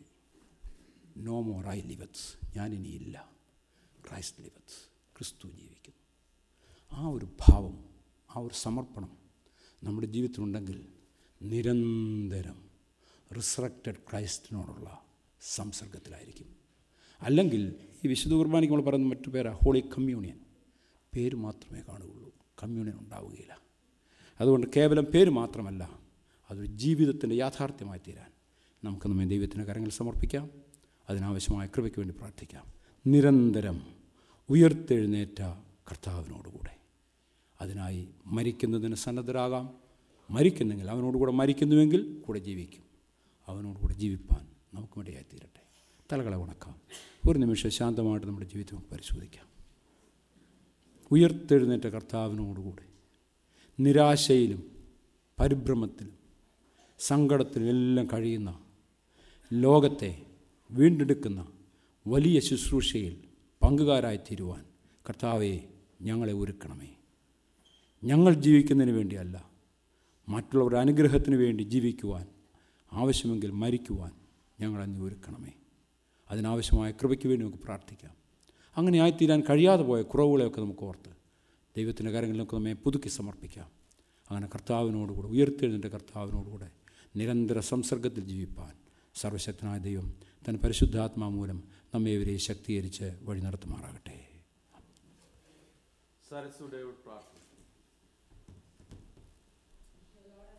നോ മോർ ഐ ലിവത്സ് ഞാനിനിയില്ല ക്രൈസ്റ്റ് ലിവത്സ് ക്രിസ്തു ജീവിക്കുന്നു ആ ഒരു ഭാവം ആ ഒരു സമർപ്പണം നമ്മുടെ ജീവിതത്തിലുണ്ടെങ്കിൽ നിരന്തരം റിസറക്റ്റഡ് ക്രൈസ്റ്റിനോടുള്ള സംസർഗത്തിലായിരിക്കും അല്ലെങ്കിൽ ഈ വിശുദ്ധ കുർബാനയ്ക്ക് നമ്മൾ പറയുന്ന മറ്റു പേരാ ഹോളി കമ്മ്യൂണിയൻ പേര് മാത്രമേ കാണുകയുള്ളൂ കമ്മ്യൂണിയൻ ഉണ്ടാവുകയില്ല അതുകൊണ്ട് കേവലം പേര് മാത്രമല്ല അതൊരു ജീവിതത്തിൻ്റെ യാഥാർത്ഥ്യമായി തീരാൻ നമുക്ക് നമ്മെ ദൈവത്തിൻ്റെ കരങ്ങൾ സമർപ്പിക്കാം അതിനാവശ്യമായ കൃപയ്ക്ക് വേണ്ടി പ്രാർത്ഥിക്കാം നിരന്തരം ഉയർത്തെഴുന്നേറ്റ കർത്താവിനോടുകൂടെ അതിനായി മരിക്കുന്നതിന് സന്നദ്ധരാകാം മരിക്കുന്നെങ്കിൽ അവനോടുകൂടെ മരിക്കുന്നുവെങ്കിൽ കൂടെ ജീവിക്കും അവനോടുകൂടെ ജീവിപ്പാൻ നമുക്ക് ഇടയായി തീരട്ടെ തലകളെ ഉണക്കാം ഒരു നിമിഷം ശാന്തമായിട്ട് നമ്മുടെ ജീവിതം നമുക്ക് പരിശോധിക്കാം ഉയർത്തെഴുന്നേറ്റ കർത്താവിനോടുകൂടെ നിരാശയിലും പരിഭ്രമത്തിലും സങ്കടത്തിലും എല്ലാം കഴിയുന്ന ലോകത്തെ വീണ്ടെടുക്കുന്ന വലിയ ശുശ്രൂഷയിൽ പങ്കുകാരായി തീരുവാൻ കർത്താവെ ഞങ്ങളെ ഒരുക്കണമേ ഞങ്ങൾ ജീവിക്കുന്നതിന് വേണ്ടിയല്ല മറ്റുള്ളവരുടെ അനുഗ്രഹത്തിന് വേണ്ടി ജീവിക്കുവാൻ ആവശ്യമെങ്കിൽ മരിക്കുവാൻ ഞങ്ങളെ നീ ഒരുക്കണമേ അതിനാവശ്യമായ കൃപയ്ക്ക് വേണ്ടി നമുക്ക് പ്രാർത്ഥിക്കാം അങ്ങനെ ആയിത്തീരാൻ കഴിയാതെ പോയ കുറവുകളെയൊക്കെ നമുക്ക് ഓർത്ത് ദൈവത്തിൻ്റെ കാര്യങ്ങളിലൊക്കെ നമ്മെ പുതുക്കി സമർപ്പിക്കാം അങ്ങനെ കർത്താവിനോടുകൂടെ ഉയർത്തെഴുന്നേറ്റ കർത്താവിനോടുകൂടെ നിരന്തര സംസർഗത്തിൽ ജീവിപ്പാൻ സർവശക്തനായ ദൈവം തൻ്റെ പരിശുദ്ധാത്മാ മൂലം നമ്മെ ഇവരെ ശക്തീകരിച്ച് വഴി നടത്തുമാറാകട്ടെ സരസുടയോട് പ്രാർത്ഥന